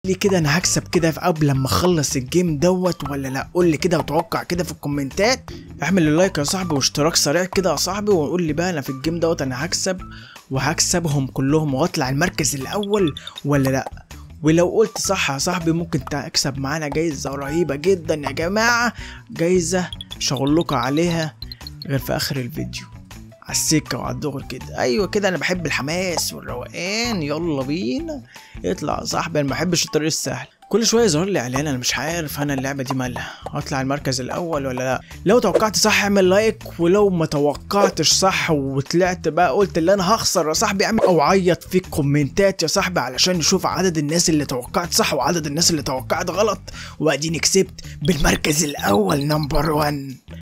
لي كده انا هكسب كده في قبل لما اخلص الجيم دوت ولا لا قول لي كده وتوقع كده في الكومنتات اعمل اللايك يا صاحبي واشتراك سريع كده يا صاحبي وقول لي بقى انا في الجيم دوت انا هكسب وهكسبهم كلهم واطلع المركز الاول ولا لا ولو قلت صح يا صاحبي ممكن تكسب معانا جايزة رهيبة جدا يا جماعة جايزة مش هقولكوا عليها غير في اخر الفيديو على السكة وعلى الدغري كده ايوه كده انا بحب الحماس والروقان يلا بينا اطلع يا صاحبي انا ما بحبش الطريق السهل كل شويه يظهر لي اعلان انا مش عارف انا اللعبه دي مالها هطلع المركز الاول ولا لا لو توقعت صح اعمل لايك ولو ما توقعتش صح وطلعت بقى قلت اللي انا هخسر يا صاحبي اعمل او عيط في الكومنتات يا صاحبي علشان نشوف عدد الناس اللي توقعت صح وعدد الناس اللي توقعت غلط واديني كسبت بالمركز الاول نمبر 1